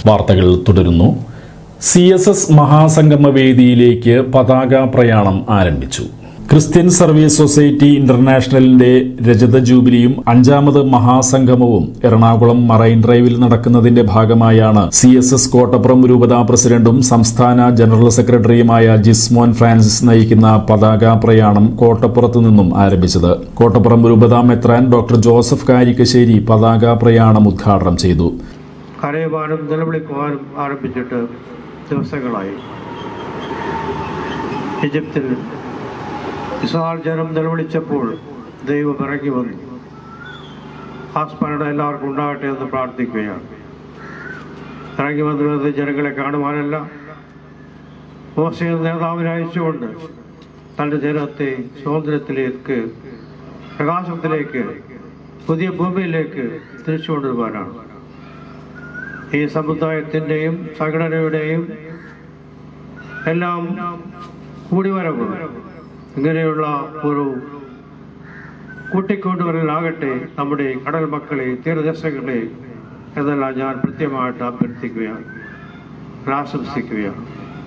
വാർത്തകൾ തുടരുന്നു C S S മഹാസംഗമ വേദിയിലേക്ക് പതാക പ്രയാണം ആരംഭിച്ചു ക്രിസ്ത്യൻ സർവീസ് സൊസൈറ്റി ഇന്റർനാഷണലിന്റെ രജത ജൂബിലിയും അഞ്ചാമത് മഹാസംഗമവും എറണാകുളം മറൈൻ ഡ്രൈവിൽ നടക്കുന്നതിന്റെ ഭാഗമായാണ് സി എസ് എസ് കോട്ടപ്പുറം രൂപതാ പ്രസിഡന്റും സംസ്ഥാന ജനറൽ സെക്രട്ടറിയുമായ ജിസ്മോൻ ഫ്രാൻസിസ് നയിക്കുന്ന പതാക പ്രയാണം കോട്ടപ്പുറത്ത് നിന്നും ആരംഭിച്ചത് കോട്ടപ്പുറം രൂപതാ മെത്രാൻ ഡോക്ടർ ജോസഫ് കാരിക്കശ്ശേരി പതാക പ്രയാണം ഉദ്ഘാടനം ചെയ്തു കരയുവാനും നിലവിളിക്കുവാനും ആരംഭിച്ചിട്ട് ദിവസങ്ങളായി ഈജിപ്തിൽ ഇസ്രായേൽ ജനം നിലവിളിച്ചപ്പോൾ ദൈവം ഇറങ്ങി വന്നു ആ സ്മരണ എല്ലാവർക്കും ഉണ്ടാകട്ടെ എന്ന് പ്രാർത്ഥിക്കുകയാണ് ഇറങ്ങി വന്നിരുന്നത് ജനങ്ങളെ കാണുവാനല്ല മോശയെ നേതാവിനെ അയച്ചുകൊണ്ട് തൻ്റെ ജനത്തെ സ്വാതന്ത്ര്യത്തിലേക്ക് പ്രകാശത്തിലേക്ക് പുതിയ ഭൂമിയിലേക്ക് തിരിച്ചു കൊണ്ടുവരുവാനാണ് ഈ സമുദായത്തിൻ്റെയും സംഘടനയുടെയും എല്ലാം കൂടിവരവ് ഇങ്ങനെയുള്ള ഒരു കൂട്ടിക്കൊണ്ടുവരലാകട്ടെ നമ്മുടെ കടൽ മക്കളെ തീരദേശങ്ങളെ എന്നെല്ലാം ഞാൻ കൃത്യമായിട്ട് അഭ്യർത്ഥിക്കുകയാണ് ആശംസിക്കുകയാണ്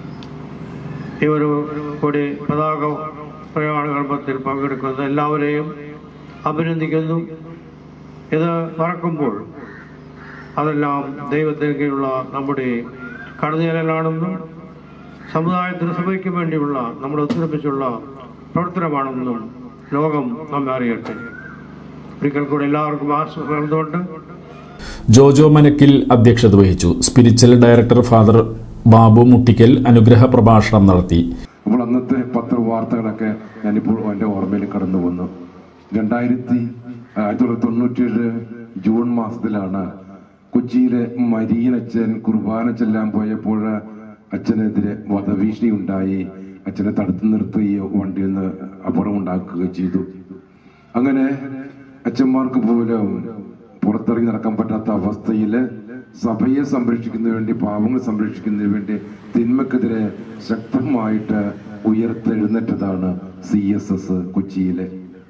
ഈ ഒരു കൂടി പതാക പ്രയാണ കർമ്മത്തിൽ പങ്കെടുക്കുന്ന എല്ലാവരെയും അഭിനന്ദിക്കുന്നു ഇത് നടക്കുമ്പോൾ അതെല്ലാം ദൈവത്തിന് കീഴിലുള്ള നമ്മുടെ കടന്നുചെല്ലലാണെന്നും സമുദായത്തിന് സഭയ്ക്ക് വേണ്ടിയുള്ള നമ്മുടെ ഒത്തൊരുമിച്ചുള്ള പ്രവർത്തനമാണെന്നും ലോകം നമ്മെ അറിയട്ടെ ഒരിക്കൽ കൂടെ എല്ലാവർക്കും ആശ്വാസം നൽകുന്നുകൊണ്ട് ജോജോ മനക്കിൽ അധ്യക്ഷത വഹിച്ചു spiritual director father Babu Muttikkal അനുഗ്രഹ പ്രഭാഷണം നടത്തി അപ്പോൾ അന്നത്തെ പത്രവാർത്തകളൊക്കെ ഞാനിപ്പോൾ എൻ്റെ ഓർമ്മയിൽ കടന്നു വന്നു രണ്ടായിരത്തി ആയിരത്തി തൊള്ളായിരത്തി തൊണ്ണൂറ്റിയേഴ് ജൂൺ മാസത്തിലാണ് കൊച്ചിയിലെ മരിയൻ അച്ഛൻ കുർബാന ചെല്ലാൻ പോയപ്പോൾ അച്ഛനെതിരെ വധഭീഷണി ഉണ്ടായി അച്ഛനെ തടുത്തു നിർത്തുകയോ വണ്ടിയിൽ നിന്ന് അപകടം ഉണ്ടാക്കുകയോ ചെയ്തു അങ്ങനെ അച്ഛന്മാർക്ക് പോലും പുറത്തിറങ്ങി നടക്കാൻ പറ്റാത്ത അവസ്ഥയിൽ സഭയെ സംരക്ഷിക്കുന്നതിന് വേണ്ടി പാവങ്ങൾ സംരക്ഷിക്കുന്നതിന് വേണ്ടി തിന്മക്കെതിരെ ശക്തമായിട്ട് ഉയർത്തെഴുന്നേറ്റതാണ് സി എസ് എസ് കൊച്ചിയിലെ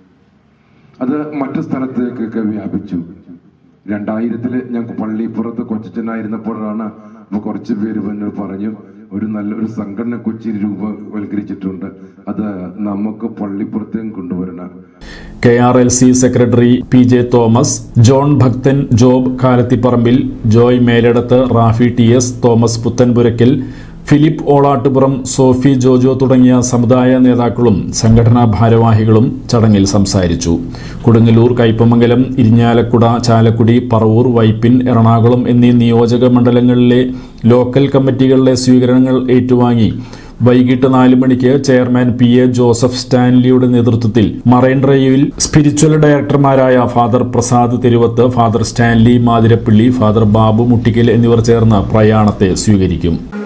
അത് മറ്റു സ്ഥലത്തേക്കൊക്കെ വ്യാപിച്ചു രണ്ടായിരത്തില് ഞങ്ങൾക്ക് പള്ളിപ്പുറത്ത് കൊച്ചനായിരുന്നപ്പോഴാണ് അപ്പൊ കുറച്ച് പേര് വന്ന് പറഞ്ഞു ഒരു നല്ലൊരു സംഘടന കൊച്ചിയിൽ രൂപവൽക്കരിച്ചിട്ടുണ്ട് അത് നമുക്ക് പള്ളിപ്പുറത്തേക്കും കൊണ്ടുവരണം K R L C secretary P J Thomas John Bhakthan Job Kalathiparambil Joy Meladath Rafi T S Thomas Puthenpurackal Philip Olattupuram Sophie Jojo തുടങ്ങിയ സമുദായ നേതാക്കളും സംഘടനാ ഭാരവാഹികളും ചടങ്ങിൽ സംസാരിച്ചു കൊടുങ്ങല്ലൂർ കയ്പമംഗലം ഇരിഞ്ഞാലക്കുട ചാലക്കുടി പറവൂർ വൈപ്പിൻ എറണാകുളം എന്നീ നിയോജക മണ്ഡലങ്ങളിലെ ലോക്കൽ കമ്മിറ്റികളിലെ സ്വീകരണങ്ങൾ ഏറ്റുവാങ്ങി വൈകിട്ട് നാല് മണിക്ക് ചെയർമാൻ പി എ ജോസഫ് സ്റ്റാൻലിയുടെ നേതൃത്വത്തിൽ മറൈൻ ഡ്രൈവിൽ സ്പിരിച്വൽ ഡയറക്ടർമാരായ father Prasad Theruvath father Stanley Mathirappally father Babu Muttikkal എന്നിവർ ചേർന്ന് പ്രയാണത്തെ സ്വീകരിക്കും